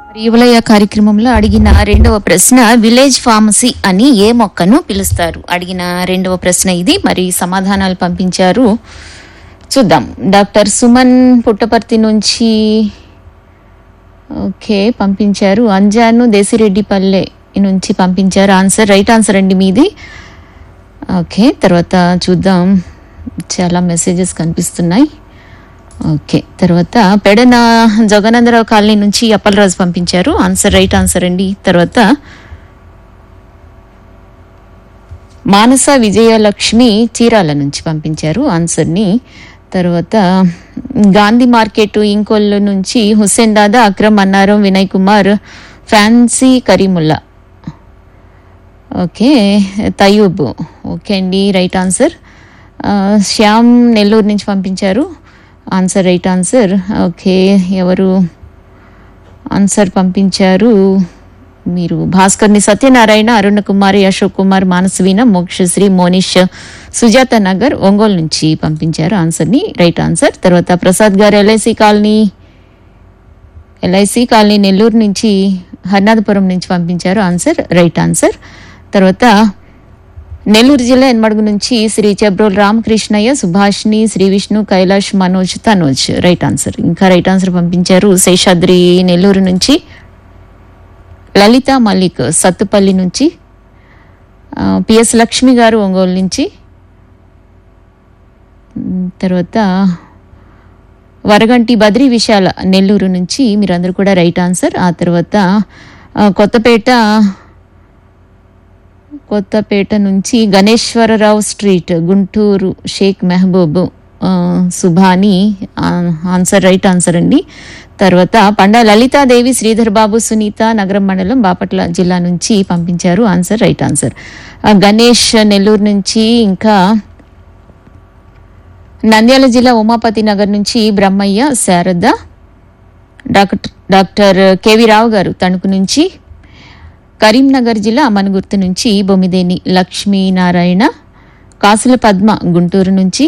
యువలయ కార్యక్రమంలో అడిగిన రెండవ ప్రశ్న విలేజ్ ఫార్మసీ అని ఏ మొక్కను పిలుస్తారు అడిగిన రెండవ ప్రశ్న ఇది మరి సమాధానాలు పంపించారు చూద్దాం డాక్టర్ సుమన్ పుట్టపర్తి నుంచి ఓకే పంపించారు అంజాను దేశిరెడ్డిపల్లె నుంచి పంపించారు ఆన్సర్ రైట్ ఆన్సర్ అండి మీది ఓకే తర్వాత చూద్దాం చాలా మెసేజెస్ కనిపిస్తున్నాయి ఓకే తర్వాత పెడన జగనందరావు కాలనీ నుంచి అప్పలరాజు పంపించారు ఆన్సర్ రైట్ ఆన్సర్ అండి తర్వాత మానస విజయలక్ష్మి చీరాల నుంచి పంపించారు ఆన్సర్ని తర్వాత గాంధీ మార్కెట్ ఇంకోళ్ళు నుంచి Hussain Dada Akram Annaram Vinay Kumar fancy Kareemulla okay Tayyub okay అండి రైట్ ఆన్సర్ ఆ, శ్యామ్ నెల్లూరు నుంచి పంపించారు ఆన్సర్ రైట్ ఆన్సర్ ఓకే ఎవరు ఆన్సర్ పంపించారు మీరు భాస్కర్ని సత్యనారాయణ అరుణ కుమారి అశోక్ కుమార్ మానసవీన మోక్షశ్రీ మోనిష్ సుజాత నగర్ ఒంగోలు నుంచి పంపించారు ఆన్సర్ని రైట్ ఆన్సర్ తర్వాత ప్రసాద్ గారు LIC colony LIC colony Nellore నుంచి హర్నాథపురం నుంచి పంపించారు ఆన్సర్ రైట్ ఆన్సర్ తర్వాత నెల్లూరు జిల్లా ఎన్మడుగు నుంచి శ్రీ చెబ్రోల్ రామకృష్ణయ్య సుభాష్ని శ్రీ విష్ణు కైలాష్ మనోజ్ తనోజ్ రైట్ ఆన్సర్ ఇంకా రైట్ ఆన్సర్ పంపించారు శేషాద్రి నెల్లూరు నుంచి లలిత మల్లిక్ సత్తుపల్లి నుంచి ఆ, పిఎస్ లక్ష్మి గారు ఒంగోలు నుంచి ఉమ్, తర్వాత వరగంటి బద్రి విశాల నెల్లూరు నుంచి మీరందరూ కూడా రైట్ ఆన్సర్ ఆ తర్వాత ఆ, కొత్తపేట కొత్తపేట నుంచి గణేశ్వరరావు స్ట్రీట్ గుంటూరు షేక్ మెహబూబ్ ఆ, సుభాని ఆ, ఆన్సర్ రైట్ ఆన్సర్ అండి తర్వాత పండా లలితాదేవి శ్రీధర్ బాబు సునీత నగరం మండలం బాపట్ల జిల్లా నుంచి పంపించారు ఆన్సర్ రైట్ ఆన్సర్ ఆ, గణేష్ నెల్లూరు నుంచి ఇంకా నంద్యాల జిల్లా ఉమాపతి నగర్ నుంచి Brahmaiah Sarada doctor doctor K V Rao గారు తణుకు నుంచి కరీంనగర్ జిల్లా అమనగుర్తు నుంచి బొమ్మిదేని లక్ష్మీనారాయణ కాసుల పద్మ గుంటూరు నుంచి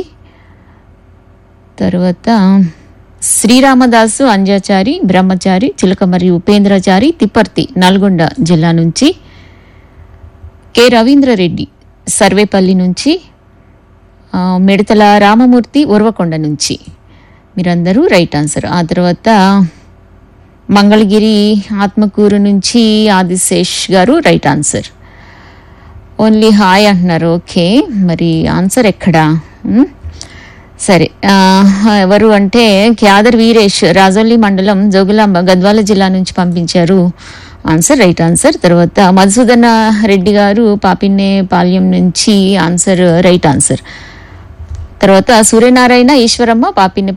తర్వాత శ్రీరామదాసు అంజాచారి బ్రహ్మచారి చిలక మరియు ఉపేంద్రచారి తిప్పర్తి నల్గొండ జిల్లా నుంచి కె రవీంద్రరెడ్డి సర్వేపల్లి నుంచి ఆ, మిడతల రామమూర్తి ఉర్వకొండ నుంచి మీరందరూ రైట్ ఆన్సర్ ఆ తర్వాత మంగళగిరి ఆత్మకూరు నుంచి ఆదిశేష్ గారు రైట్ ఆన్సర్ ఓన్లీ హాయ్ అంటున్నారు ఓకే మరి ఆన్సర్ ఎక్కడా ఉమ్, సరే ఆ, ఎవరు అంటే క్యాదర్ వీరేష్ రాజోలి మండలం జోగులాంబ గద్వాల జిల్లా నుంచి పంపించారు ఆన్సర్ రైట్ ఆన్సర్ తర్వాత మధుసూదన రెడ్డి గారు పాపిన్నే పాల్యం నుంచి ఆన్సర్ రైట్ ఆన్సర్ తర్వాత సూర్యనారాయణ ఈశ్వరమ్మ పాపిన్నే